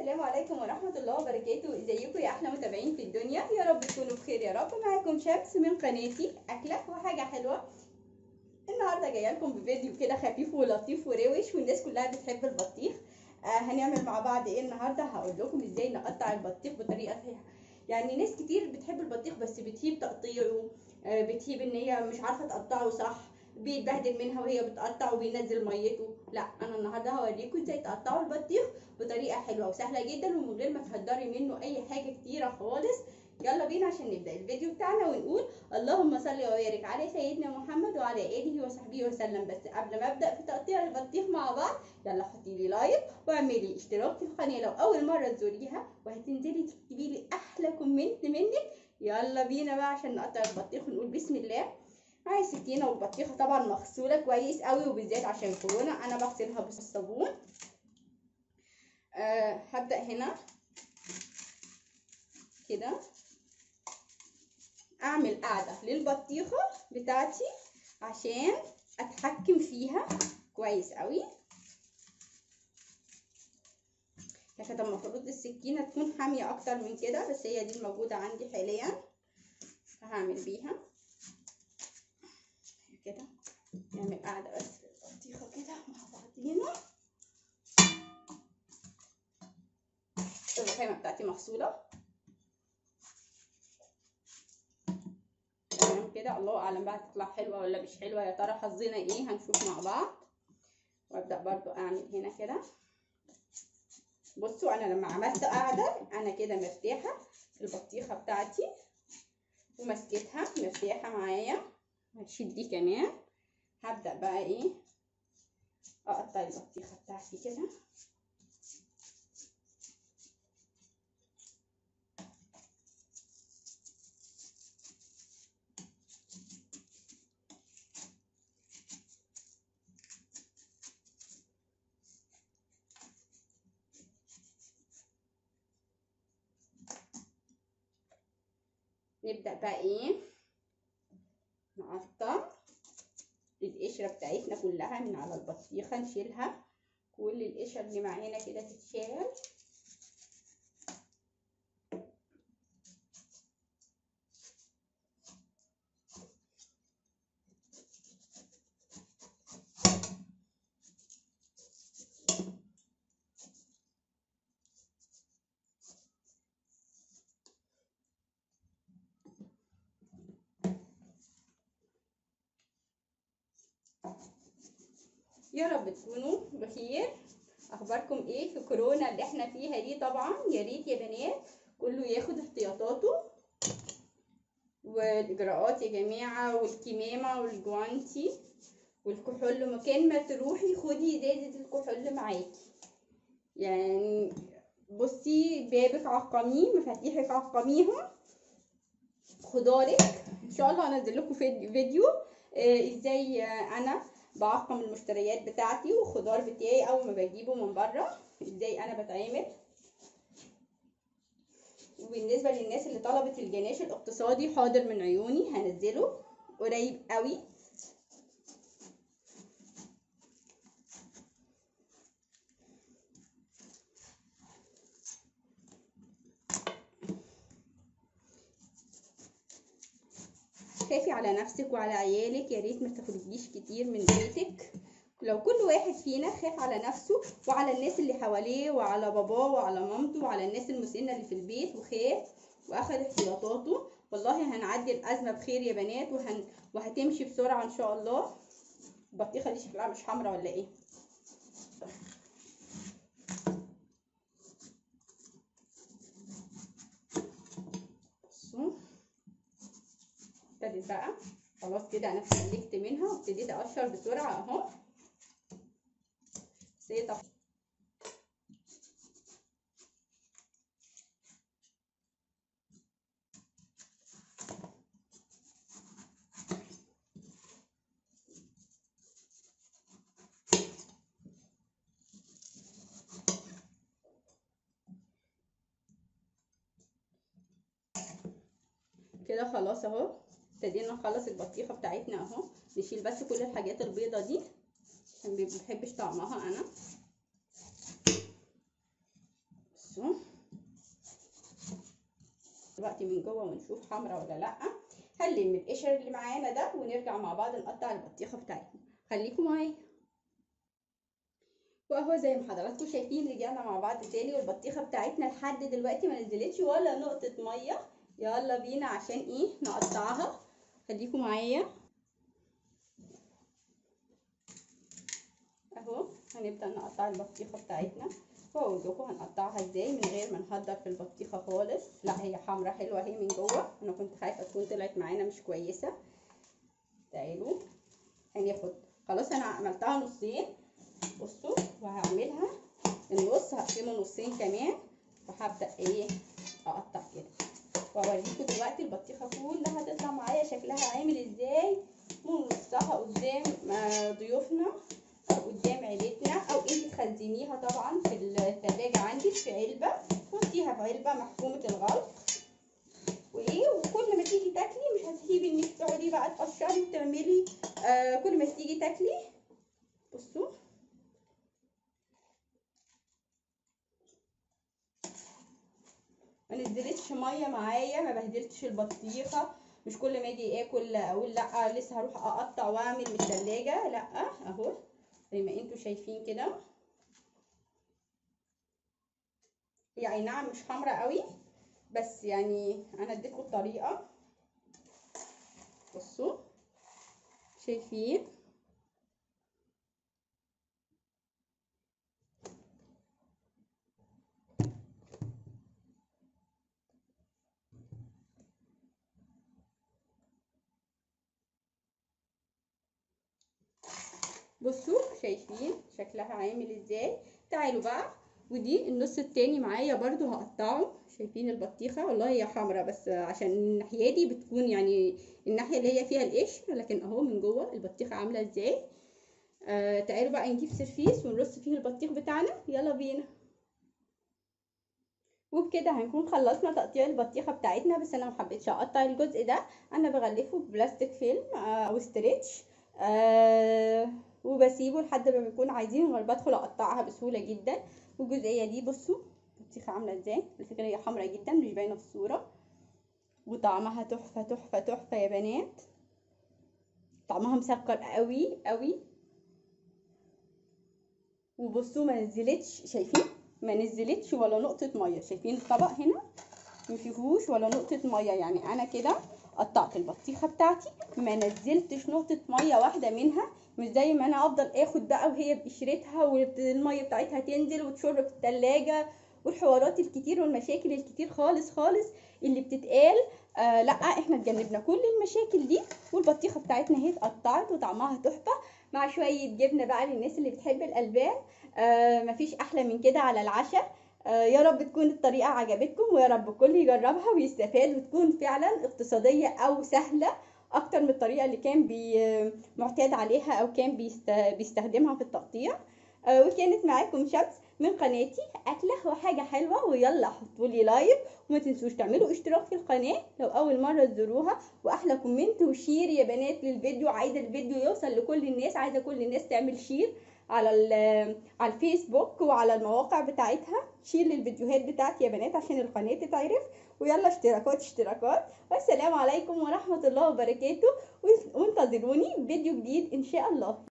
السلام عليكم ورحمة الله وبركاته ازيكم يا احلى متابعين في الدنيا يا رب تكونوا بخير يا رب معاكم شمس من قناتي اكلة وحاجة حلوة النهاردة جاية لكم بفيديو كده خفيف ولطيف وروش والناس كلها بتحب البطيخ آه هنعمل مع بعض ايه النهاردة هقول لكم ازاي نقطع البطيخ بطريقة صحيحة يعني ناس كتير بتحب البطيخ بس بتهيب تقطيعه آه بتهيب ان هي مش عارفة تقطعه صح بيتبهدل منها وهي بتقطع وبينزل ميته لا انا النهارده هوريكم ازاي تقطعوا البطيخ بطريقه حلوه وسهله جدا ومن غير ما تهدري منه اي حاجه كتيره خالص يلا بينا عشان نبدا الفيديو بتاعنا ونقول اللهم صل وبارك على سيدنا محمد وعلى اله وصحبه وسلم بس قبل ما ابدا في تقطيع البطيخ مع بعض يلا حطي لي لايك واعملي اشتراك في القناه لو اول مره تزوريها وهتنزلي تكتبي لي احلى كومنت منك يلا بينا بقى عشان نقطع البطيخ ونقول بسم الله معايا سكينة والبطيخة طبعا مغسولة كويس قوي وبالذات عشان كورونا انا بغسلها بالصابون أه هبدأ هنا كده اعمل قاعدة للبطيخة بتاعتي عشان اتحكم فيها كويس قوي لكن المفروض السكينة تكون حامية اكتر من كده بس هي دي الموجودة عندي حاليا هعمل بيها كده نعمل قاعدة بس البطيخة كده مع بعضينا الرخامة بتاعتي مغسولة تمام كده الله أعلم بقى تطلع حلوة ولا مش حلوة يا ترى حظنا ايه هنشوف مع بعض وابدأ برضو اعمل هنا كده بصوا انا لما عملت قاعدة انا كده مرتاحة البطيخة بتاعتي ومسكتها مرتاحة معايا هشيل دي كمان هبدأ بقى ايه اقطع البطيخة بتاعتي كده نبدأ بقى ايه نقطع القشرة بتاعتنا كلها من على البطيخة نشيلها كل القشر اللي معانا كده تتشال يا رب تكونوا بخير اخباركم ايه في كورونا اللي احنا فيها دي طبعا يا ريت يا بنات كله ياخد احتياطاته والاجراءات يا جماعه والكمامه والجوانتي والكحول مكان ما تروحي خدي ازازه الكحول معاكي يعني بصي بابك عقميه مفاتيحك عقميها خضارك ان شاء الله هنزل لكم فيديو آه ازاي آه انا بعقم المشتريات بتاعتي والخضار بتاعي اول ما بجيبه من بره ازاي انا بتعامل وبالنسبه للناس اللي طلبت الجناش الاقتصادي حاضر من عيوني هنزله قريب قوي خافي على نفسك وعلى عيالك يا ريت ما تخرجيش كتير من بيتك لو كل واحد فينا خاف على نفسه وعلى الناس اللي حواليه وعلى باباه وعلى مامته وعلى الناس المسنه اللي في البيت وخاف واخد احتياطاته والله هنعدي الازمه بخير يا بنات وهن... وهتمشي بسرعه ان شاء الله البطيخه دي شكلها مش حمرا ولا ايه بصوا ابتدت بقى خلاص كده انا اتسلكت منها وابتديت اقشر بسرعه اهو بس هي طب كده خلاص اهو ابتدينا نخلص البطيخه بتاعتنا اهو نشيل بس كل الحاجات البيضه دي عشان ما بحبش طعمها انا بصوا دلوقتي من جوه ونشوف حمرا ولا لا هنلم القشر اللي معانا ده ونرجع مع بعض نقطع البطيخه بتاعتنا خليكم معايا واهو زي ما حضراتكم شايفين رجعنا مع بعض تاني والبطيخه بتاعتنا لحد دلوقتي ما نزلتش ولا نقطه ميه يلا بينا عشان ايه نقطعها خليكم معايا اهو هنبدا نقطع البطيخه بتاعتنا واقول لكم هنقطعها ازاي من غير ما نهدر في البطيخه خالص لا هي حمرا حلوه اهي من جوه انا كنت خايفه تكون طلعت معانا مش كويسه تعالوا هناخد خلاص انا عملتها نصين بصوا وهعملها النص هقسمه نصين كمان وهبدا ايه اقطع كده واوريكم دلوقتي البطيخه كلها هتطلع معايا شكلها عامل ازاي ونصها قدام ضيوفنا او قدام عيلتنا او انت تخزنيها طبعا في الثلاجه عندك في علبه حطيها في علبه محكومه الغلق وايه وكل ما تيجي تاكلي مش هتسيبي انك تقعدي بقى تقشري وتعملي آه كل ما تيجي تاكلي بصوا ما نزلتش ميه معايا ما بهدلتش البطيخه مش كل ما اجي اكل اقول لا لسه هروح اقطع واعمل من الثلاجه لا اهو زي ما انتوا شايفين كده هي اي نعم مش حمرا قوي بس يعني انا اديتكم الطريقه بصوا شايفين بصوا شايفين شكلها عامل ازاي تعالوا بقى ودي النص التاني معايا برضو هقطعه شايفين البطيخه والله هي حمرا بس عشان الناحيه دي بتكون يعني الناحيه اللي هي فيها القشر لكن اهو من جوه البطيخه عامله ازاي آه تعالوا بقى نجيب سرفيس ونرص فيه البطيخ بتاعنا يلا بينا وبكده هنكون خلصنا تقطيع البطيخه بتاعتنا بس انا محبتش اقطع الجزء ده انا بغلفه ببلاستيك فيلم او ستريتش آه وبسيبه لحد ما بيكون عايزين بدخل اقطعها بسهوله جدا والجزئيه دي بصوا البطيخه عامله ازاي الفكره هي حمرا جدا مش باينه في الصوره وطعمها تحفه تحفه تحفه يا بنات طعمها مسكر قوي قوي وبصوا ما نزلتش شايفين ما نزلتش ولا نقطه ميه شايفين الطبق هنا مفيهوش ولا نقطه ميه يعني انا كده قطعت البطيخه بتاعتي ما نزلتش نقطه ميه واحده منها مش زي ما انا افضل اخد بقى وهي بقشرتها والميه بتاعتها تنزل وتشر في التلاجة والحوارات الكتير والمشاكل الكتير خالص خالص اللي بتتقال آه لا احنا اتجنبنا كل المشاكل دي والبطيخه بتاعتنا اهي اتقطعت وطعمها تحفه مع شويه جبنه بقى للناس اللي بتحب الالبان آه مفيش احلى من كده على العشاء آه يا رب تكون الطريقه عجبتكم ويا رب الكل يجربها ويستفاد وتكون فعلا اقتصاديه او سهله اكتر من الطريقه اللي كان بي معتاد عليها او كان بيست بيستخدمها في التقطيع آه وكانت معاكم شمس من قناتي اكله وحاجه حلوه ويلا حطوا لي لايك وما تنسوش تعملوا اشتراك في القناه لو اول مره تزوروها واحلى كومنت وشير يا بنات للفيديو عايزه الفيديو يوصل لكل الناس عايزه كل الناس تعمل شير على على الفيسبوك وعلى المواقع بتاعتها شير للفيديوهات بتاعتي يا بنات عشان القناه تتعرف ويلا اشتراكات اشتراكات والسلام عليكم ورحمه الله وبركاته وانتظروني فيديو جديد ان شاء الله